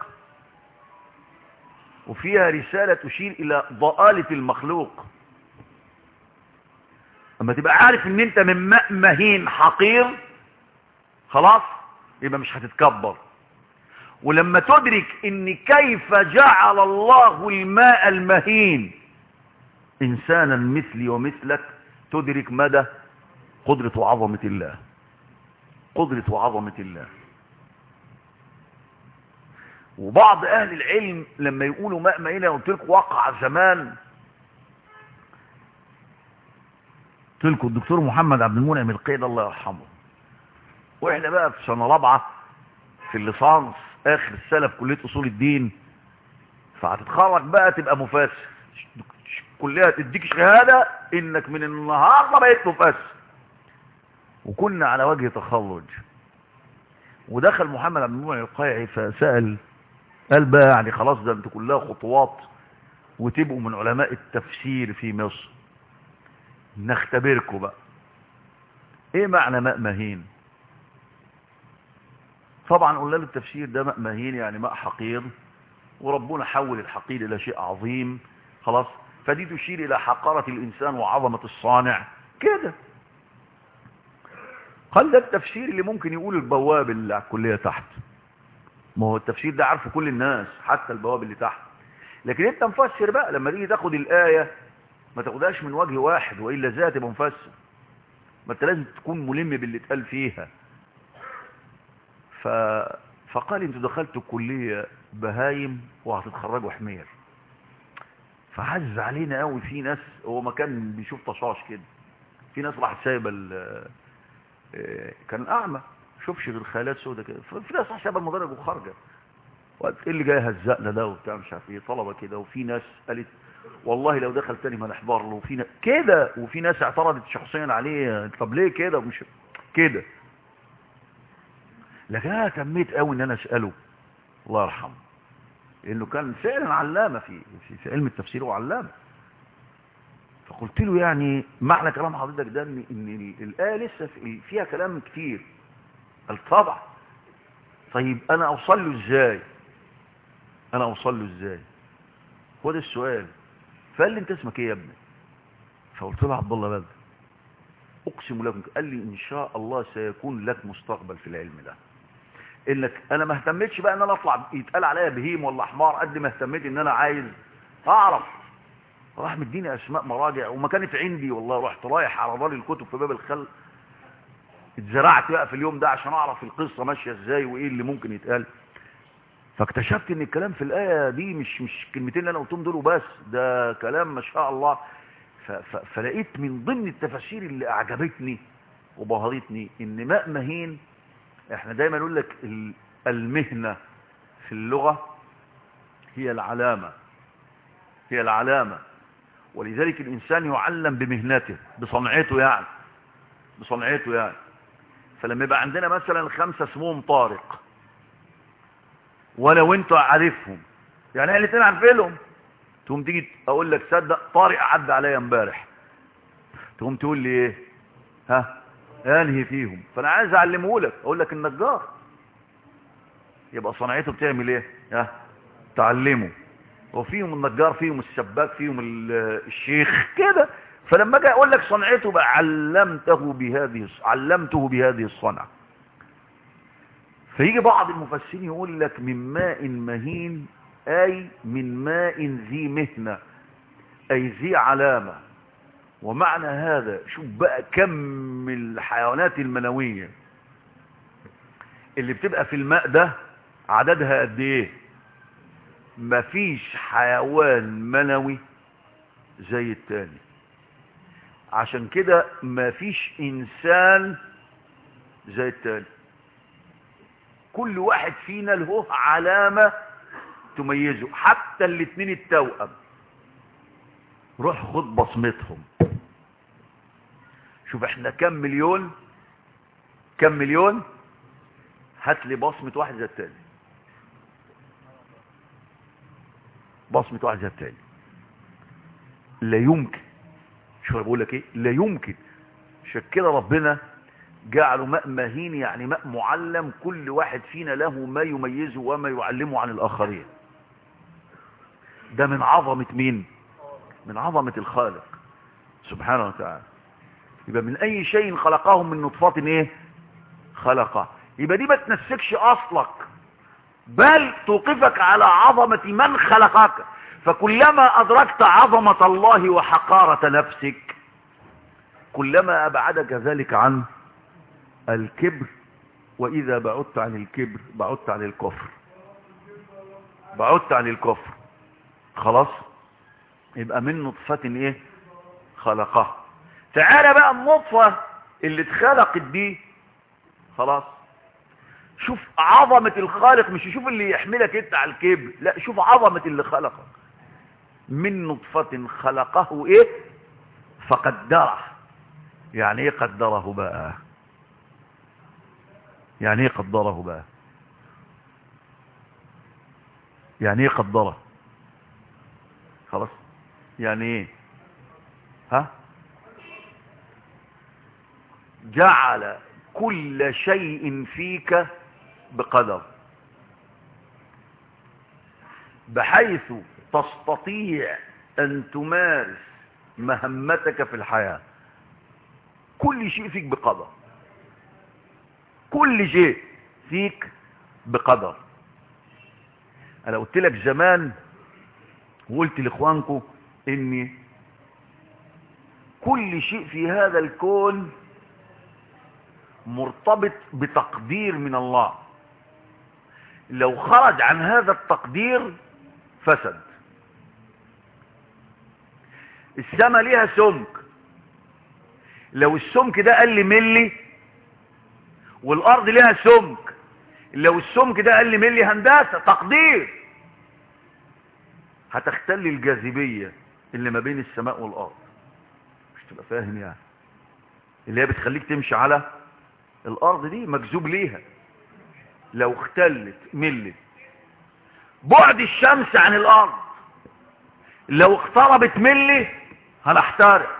وفيها رسالة تشير إلى ضآلة المخلوق اما تبقى عارف ان انت من ماء مهين حقير خلاص يبقى مش هتتكبر ولما تدرك ان كيف جعل الله الماء المهين انسانا مثلي ومثلك تدرك مدى قدرة وعظمة الله قدرة وعظمة الله وبعض اهل العلم لما يقولوا ماء مهين قلت لكم وقع زمان قلت لكم الدكتور محمد عبد المنعم القيد الله يرحمه واحنا بقى في سنه رابعه في الليسانس اخر السنه في كليه اصول الدين فهتتخرج بقى تبقى مفسر كلها تديك شهاده انك من النهارده بقيت مفسر وكنا على وجه تخرج ودخل محمد عبد المنعم القيعي فسال قال بقى يعني خلاص ده انتوا كلها خطوات وتبقوا من علماء التفسير في مصر نختبركم بقى ايه معنى ماء مهين طبعا قلنا له التفسير ده ماء مهين يعني ماء حقير وربنا حول الحقير الى شيء عظيم خلاص فدي تشير الى حقارة الانسان وعظمة الصانع كده قال ده التفسير اللي ممكن يقول البواب اللي على الكلية تحت ما هو التفسير ده عارفه كل الناس حتى البواب اللي تحت لكن انت مفسر بقى لما تيجي تاخد الآية ما تاخدهاش من وجه واحد وإلا ازاي تبقى مفسر ما انت لازم تكون ملم باللي اتقال فيها ف... فقال انتوا دخلتوا الكلية بهايم وهتتخرجوا حمير فعز علينا قوي في ناس هو ما كان بيشوف طشاش كده في ناس راحت سايبه ال... كان اعمى شوفش غير خيالات سودة كده في ناس راح سايبه المدرج وخارجه وقالت ايه اللي جاي هزقنا ده وبتاع مش عارف ايه طلبه كده وفي ناس قالت والله لو دخل تاني ما نحضر له وفي ناس كده وفي ناس اعترضت شخصيا عليه طب ليه كده مش كده لكن انا تميت قوي ان انا اساله الله يرحمه لانه كان فعلا علامه في في, في علم التفسير وعلامه فقلت له يعني معنى كلام حضرتك ده ان, إن الايه لسه فيها كلام كتير قال طبعا طيب انا اوصل له ازاي انا اوصل له ازاي هو ده السؤال فقال لي انت اسمك ايه يا ابني فقلت له عبد الله بدر اقسم لكم قال لي ان شاء الله سيكون لك مستقبل في العلم ده انك انا ما اهتمتش بقى ان انا اطلع يتقال عليا بهيم ولا حمار قد ما اهتميت ان انا عايز اعرف راح مديني اسماء مراجع وما كانت عندي والله رحت رايح على دار الكتب في باب الخل اتزرعت بقى في اليوم ده عشان اعرف القصه ماشيه ازاي وايه اللي ممكن يتقال فاكتشفت ان الكلام في الايه دي مش مش كلمتين اللي انا قلتهم دول وبس ده كلام ما شاء الله فلقيت من ضمن التفاسير اللي اعجبتني وبهرتني ان ماء مهين احنا دايما نقول لك المهنه في اللغه هي العلامه هي العلامه ولذلك الانسان يعلم بمهنته بصنعته يعني بصنعته يعني فلما يبقى عندنا مثلا خمسه اسمهم طارق ولو انت عارفهم يعني احنا الاثنين عارفينهم تقوم تيجي اقول لك صدق طارق عدى عليا امبارح تقوم تقول لي ايه ها انهي فيهم فانا عايز اعلمه لك اقول لك النجار يبقى صنعته بتعمل ايه ها تعلمه وفيهم النجار فيهم السباك فيهم الشيخ كده فلما اجي اقول لك صنعته بقى علمته بهذه علمته بهذه الصنعه فيجي بعض المفسرين يقول لك من ماء مهين أي من ماء ذي مهنة أي ذي علامة ومعنى هذا شوف بقى كم الحيوانات المنوية اللي بتبقى في الماء ده عددها قد ايه مفيش حيوان منوي زي التاني عشان كده مفيش انسان زي التاني كل واحد فينا له علامة تميزه حتى الاثنين التوأم روح خد بصمتهم شوف احنا كم مليون كم مليون هات لي بصمة واحد زي التاني بصمة واحد زي التاني لا يمكن شو انا بقول لك ايه لا يمكن عشان كده ربنا جعلوا ماء مهين يعني ماء معلم كل واحد فينا له ما يميزه وما يعلمه عن الآخرين ده من عظمة مين من عظمة الخالق سبحانه وتعالى يبقى من اي شيء خلقه من نطفة ايه خلقه يبقى دي ما تنسكش اصلك بل توقفك على عظمة من خلقك فكلما ادركت عظمة الله وحقارة نفسك كلما ابعدك ذلك عن الكبر واذا بعدت عن الكبر بعدت عن الكفر بعدت عن الكفر خلاص يبقى من نطفة ايه خلقها تعالى بقى النطفة اللي اتخلقت دي خلاص شوف عظمة الخالق مش شوف اللي يحملك انت على الكبر لا شوف عظمة اللي خلقك من نطفة خلقه ايه فقدره يعني ايه قدره بقى يعني ايه قدره بقى يعني ايه قدره خلاص يعني ايه ها جعل كل شيء فيك بقدر بحيث تستطيع ان تمارس مهمتك في الحياة كل شيء فيك بقدر كل شيء فيك بقدر انا قلت لك زمان وقلت لاخوانكم ان كل شيء في هذا الكون مرتبط بتقدير من الله لو خرج عن هذا التقدير فسد السماء ليها سمك لو السمك ده قل ملي والارض ليها سمك لو السمك ده قل ملي هندسة تقدير هتختل الجاذبية اللي ما بين السماء والارض مش تبقى فاهم يعني اللي هي بتخليك تمشي على الارض دي مجذوب ليها لو اختلت ملت بعد الشمس عن الارض لو اقتربت ملي هنحترق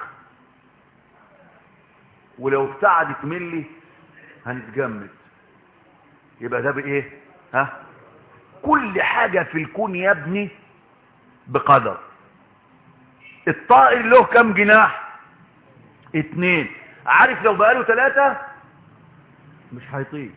ولو ابتعدت ملي هنتجمد يبقى ده بايه ها كل حاجة في الكون يا ابني بقدر الطائر له كم جناح اتنين عارف لو بقاله ثلاثة مش هيطير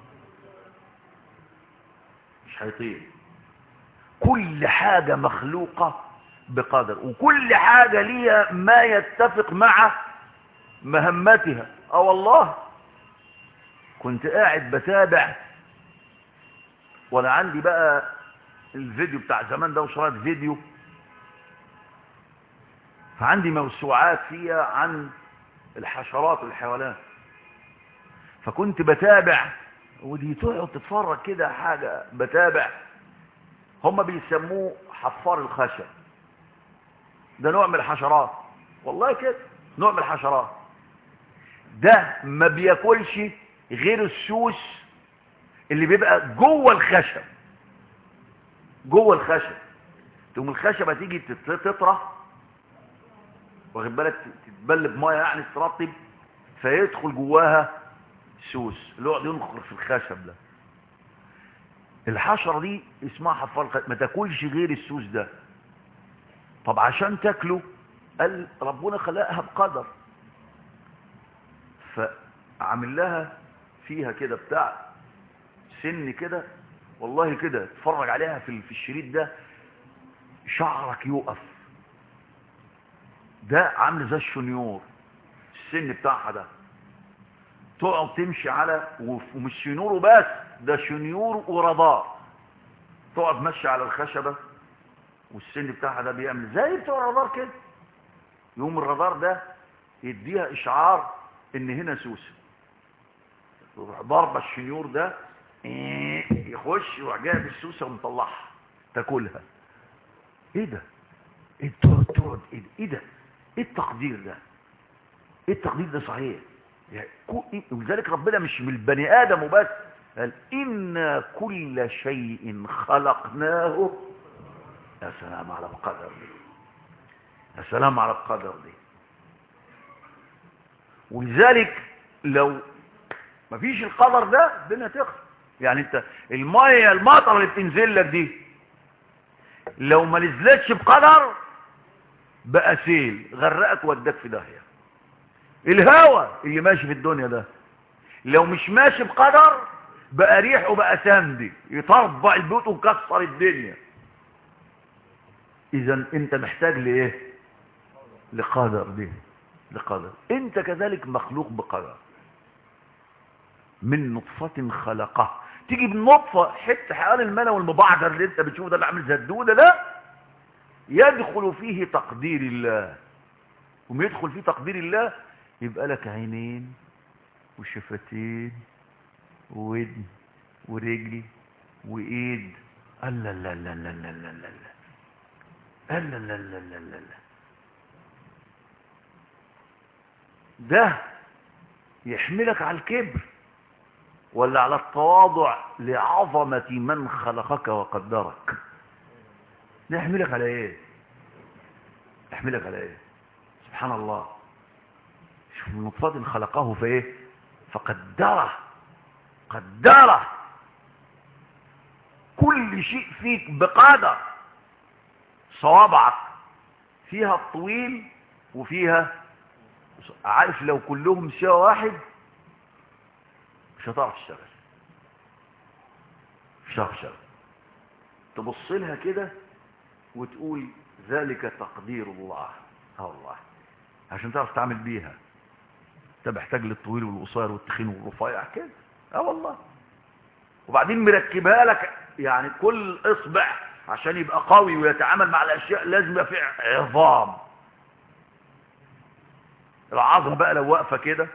مش هيطير كل حاجة مخلوقة بقدر وكل حاجة ليها ما يتفق مع مهمتها اه والله كنت قاعد بتابع وانا عندي بقى الفيديو بتاع زمان ده وشرات فيديو فعندي موسوعات فيها عن الحشرات والحيوانات فكنت بتابع ودي تقعد تتفرج كده حاجة بتابع هم بيسموه حفار الخشب ده نوع من الحشرات والله كده نوع من الحشرات ده ما بياكلش غير السوس اللي بيبقى جوه الخشب جوه الخشب تقوم الخشبه تيجي تطرح واخد بالك تتبل بميه يعني ترطب فيدخل جواها سوس اللي يقعد ينخر في الخشب ده الحشره دي اسمها حفار الخشب ما تاكلش غير السوس ده طب عشان تاكله قال ربنا خلقها بقدر فعمل لها فيها كده بتاع سن كده والله كده تتفرج عليها في في الشريط ده شعرك يقف ده عامل زي الشنيور السن بتاعها ده تقعد تمشي على ومش شنيور وبس ده شنيور ورادار تقعد ماشي على الخشبة والسن بتاعها ده بيعمل زي بتوع الرادار كده يوم الرادار ده يديها اشعار ان هنا سوسه تروح ضربه الشنيور ده يخش يروح جايب السوسه ومطلعها تاكلها ايه ده ايه تقعد تقعد ايه ده ايه ده ايه التقدير ده ايه التقدير ده صحيح يعني ولذلك ربنا مش من البني ادم وبس قال ان كل شيء خلقناه يا سلام على القدر دي يا سلام على القدر دي ولذلك لو مفيش القدر ده الدنيا تخرب يعني انت المية المطر اللي بتنزل لك دي لو ما نزلتش بقدر بقى سيل غرقك وداك في داهية الهوى اللي ماشي في الدنيا ده لو مش ماشي بقدر بقى ريح وبقى سندي يطربع البيوت ويكسر الدنيا اذا انت محتاج لايه لقدر دي لقدر انت كذلك مخلوق بقدر من نطفة خلقه تيجي بالنطفة حتة حيوان المنى والمبعدر اللي انت بتشوفه ده اللي عامل زي الدودة ده يدخل فيه تقدير الله وما يدخل فيه تقدير الله يبقى لك عينين وشفتين وودن ورجل وايد الله لا لا لا لا لا لا لا لا لا لا لا لا لا ده يحملك على الكبر ولا على التواضع لعظمة من خلقك وقدرك ده يحملك على ايه يحملك على ايه سبحان الله شوف من نطفة خلقه فايه فقدره قدره كل شيء فيك بقدر صوابعك فيها الطويل وفيها عارف لو كلهم سوا واحد مش هتعرف تشتغل مش هتعرف تشتغل تبص لها كده وتقول ذلك تقدير الله اه والله عشان تعرف تعمل بيها انت محتاج للطويل والقصير والتخين والرفيع كده اه والله وبعدين مركبها لك يعني كل اصبع عشان يبقى قوي ويتعامل مع الاشياء لازم يبقى فيه عظام العظم بقى لو واقفه كده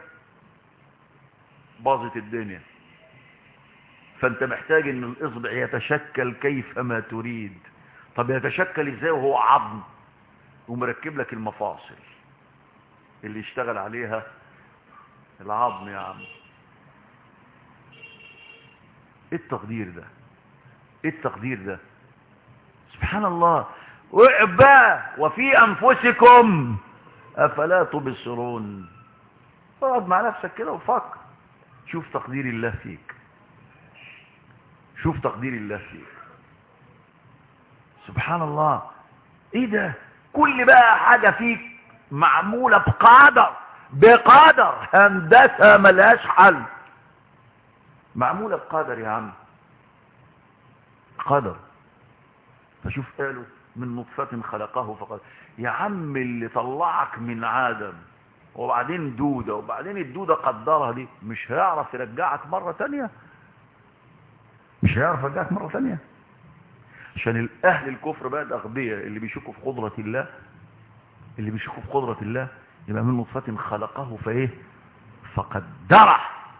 باظت الدنيا فانت محتاج ان الاصبع يتشكل كيفما تريد طب يتشكل ازاي وهو عظم ومركب لك المفاصل اللي يشتغل عليها العظم يا عم ايه التقدير ده ايه التقدير ده سبحان الله وعبا وفي انفسكم افلا تبصرون اقعد مع نفسك كده وفكر شوف تقدير الله فيك شوف تقدير الله فيك سبحان الله ايه ده كل بقى حاجة فيك معمولة بقدر بقدر هندسة ملهاش حل معمولة بقدر يا عم قدر فشوف قالوا من نطفة خلقه فقد يا عم اللي طلعك من عدم وبعدين دودة وبعدين الدودة قدرها دي مش هيعرف يرجعك مرة تانية مش هيعرف يرجعك مرة تانية عشان الاهل الكفر بقى الاغبياء اللي بيشكوا في قدرة الله اللي بيشكوا في قدرة الله يبقى من نطفة خلقه فايه فقدره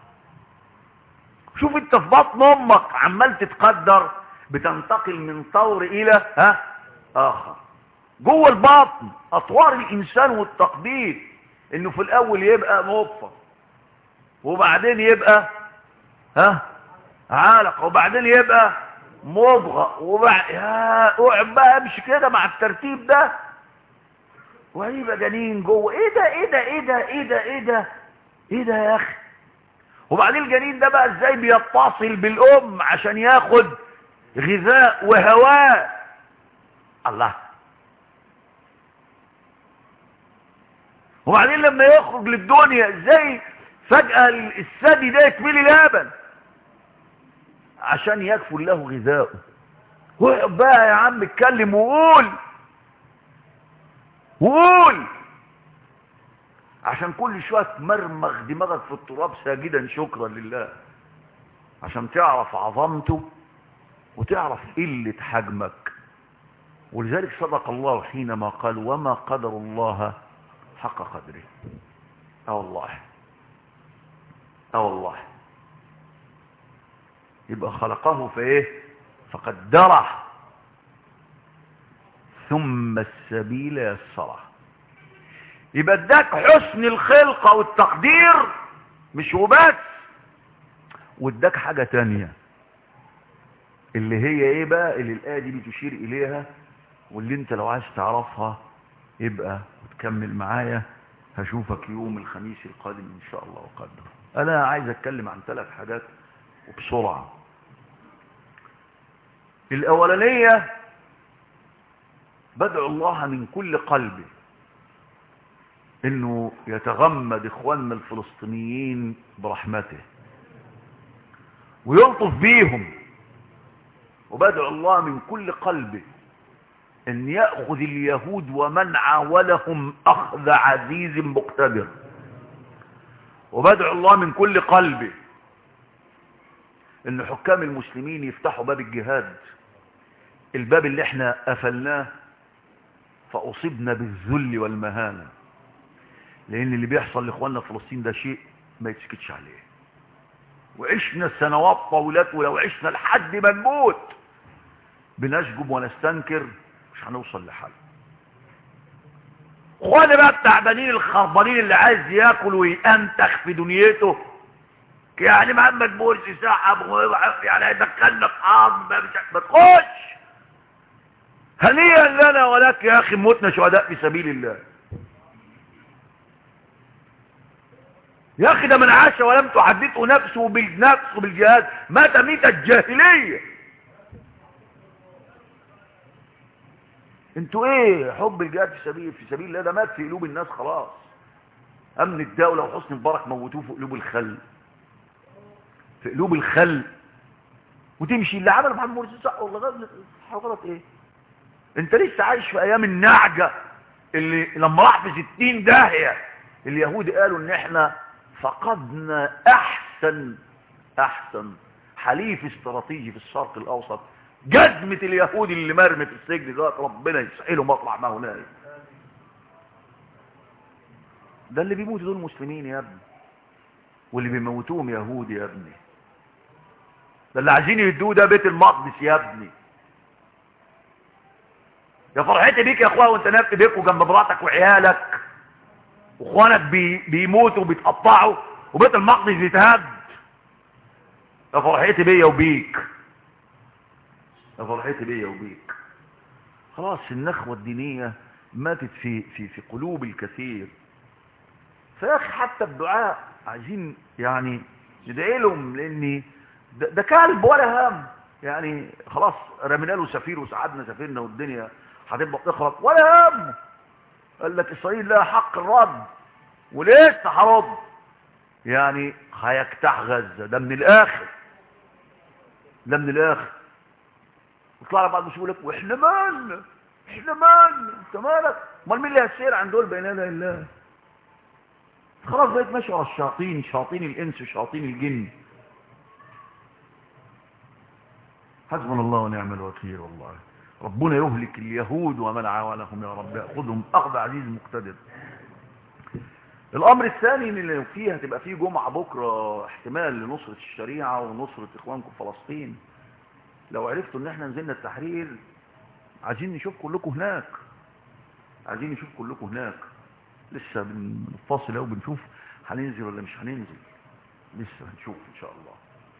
شوف انت في بطن امك عمال تتقدر بتنتقل من طور الى ها اخر جوه البطن اطوار الانسان والتقدير انه في الاول يبقى نطفه وبعدين يبقى ها علقه وبعدين يبقى مضغه وبعد يا اقعد بقى امشي كده مع الترتيب ده وهيبقى جنين جوه ايه ده ايه ده ايه ده ايه ده ايه ده ايه ده يا اخي وبعدين الجنين ده بقى ازاي بيتصل بالام عشان ياخد غذاء وهواء الله وبعدين لما يخرج للدنيا ازاي فجأة الثدي ده يتملي لبن عشان يكفل له غذاؤه بقى يا عم اتكلم وقول وقول عشان كل شوية تمرمغ دماغك في التراب ساجدا شكرا لله عشان تعرف عظمته وتعرف قلة حجمك ولذلك صدق الله حينما قال وما قدر الله حق قدره اه والله اه والله يبقى خلقه فايه فقدره ثم السبيل يسره يبقى اداك حسن الخلقة والتقدير مش وبس واداك حاجة تانية اللي هي ايه بقى اللي الآية دي بتشير اليها واللي انت لو عايز تعرفها يبقى وتكمل معايا هشوفك يوم الخميس القادم ان شاء الله وقدر انا عايز اتكلم عن ثلاث حاجات وبسرعة الاولانية بدعو الله من كل قلبي انه يتغمد اخواننا الفلسطينيين برحمته ويلطف بيهم وبدعو الله من كل قلبه ان يأخذ اليهود ومن عاولهم اخذ عزيز مقتدر وبدعو الله من كل قلبي ان حكام المسلمين يفتحوا باب الجهاد الباب اللي احنا قفلناه فاصبنا بالذل والمهانة لان اللي بيحصل لاخواننا في فلسطين ده شيء ما يتسكتش عليه وعشنا سنوات طويلات ولو عشنا لحد ما نموت بنشجب ونستنكر مش هنوصل لحل اخوانا بقى التعبانين الخربانين اللي عايز ياكل وينتخ في دنيته يعني محمد مرسي سحب يعني هيدخلنا في حرب ما تخش هنيئا لنا ولك يا اخي موتنا شهداء في سبيل الله يا اخي ده من عاش ولم تحدثه نفسه بالنفس وبالجهاد مات ميت الجاهليه انتوا ايه حب الجهاد في سبيل في سبيل الله ده مات في قلوب الناس خلاص امن الدوله وحسن مبارك موتوه في قلوب الخل في قلوب الخل وتمشي اللي عمل محمد مرسي صح والله غلط غلط ايه انت لسه عايش في ايام النعجه اللي لما راح في 60 داهيه اليهود قالوا ان احنا فقدنا احسن احسن حليف استراتيجي في الشرق الاوسط جزمة اليهود اللي مرمي في السجن دلوقتي ربنا يسحله مطلع ما هناك ده اللي بيموتوا دول مسلمين يا ابني واللي بيموتوهم يهود يا ابني ده اللي عايزين يدوه ده بيت المقدس يا ابني يا فرحتي بيك يا اخويا وانت نافق بيك وجنب مراتك وعيالك واخوانك بي بيموتوا وبيتقطعوا وبيت المقدس بيتهد يا فرحتي بيا وبيك يا فرحتي بيا وبيك خلاص النخوة الدينية ماتت في في في قلوب الكثير فيا اخي حتى الدعاء عايزين يعني ندعي لهم لاني ده, ده كلب ولا هم يعني خلاص رمينا له سفير وساعدنا سفيرنا والدنيا هتبقى تخرب ولا هم قال لك اسرائيل لها حق الرد ولسه هرد يعني هيجتاح غزه ده من الاخر ده من الاخر وطلع بعض مش يقول لك واحنا مالنا احنا مالنا انت مالك امال مين اللي هيسير عن دول بين يدي الله خلاص بقيت ماشي ورا الشياطين شياطين الانس وشياطين الجن حسبنا الله ونعم الوكيل والله ربنا يهلك اليهود ومن عاونهم يا رب ياخذهم اخذ عزيز مقتدر الامر الثاني اللي فيه هتبقى فيه جمعه بكره احتمال لنصره الشريعه ونصره اخوانكم في فلسطين لو عرفتوا ان احنا نزلنا التحرير عايزين نشوف كلكم هناك عايزين نشوف كلكم هناك لسه بنفاصل اهو بنشوف هننزل ولا مش هننزل لسه هنشوف ان شاء الله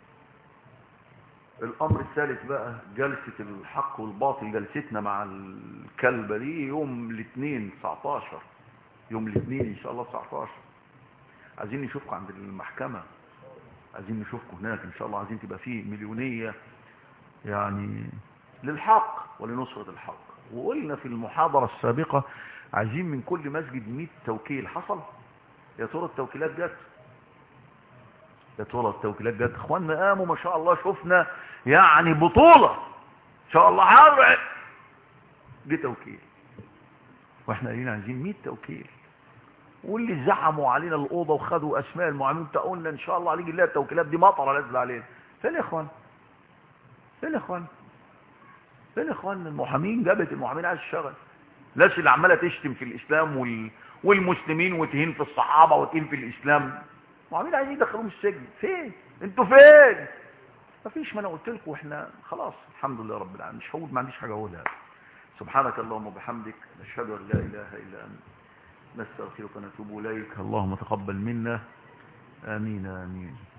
الامر الثالث بقى جلسة الحق والباطل جلستنا مع الكلبة دي يوم الاثنين 19 يوم الاثنين ان شاء الله 19 عايزين نشوفكم عند المحكمة عايزين نشوفكم هناك ان شاء الله عايزين تبقى فيه مليونية يعني للحق ولنصرة الحق وقلنا في المحاضرة السابقة عايزين من كل مسجد 100 توكيل حصل يا ترى التوكيلات جت يا ترى التوكيلات جت اخواننا قاموا ما شاء الله شفنا يعني بطولة ان شاء الله هرع جه توكيل واحنا قايلين عايزين 100 توكيل واللي زعموا علينا الاوضه وخدوا اسماء المعاملين قلنا ان شاء الله عليك الله التوكيلات دي مطره نازله علينا فين يا اخوان فين يا اخوان فين يا اخوان المحامين جابت المحامين عايز تشتغل الناس اللي عماله تشتم في الاسلام وال... والمسلمين وتهين في الصحابه وتهين في الاسلام المحامين عايزين يدخلوهم السجن فين انتوا فين مفيش ما انا قلت لكم احنا خلاص الحمد لله رب العالمين مش هقول ما عنديش حاجه اقولها سبحانك اللهم وبحمدك نشهد ان لا اله الا انت نستغفرك ونتوب اليك اللهم تقبل منا امين امين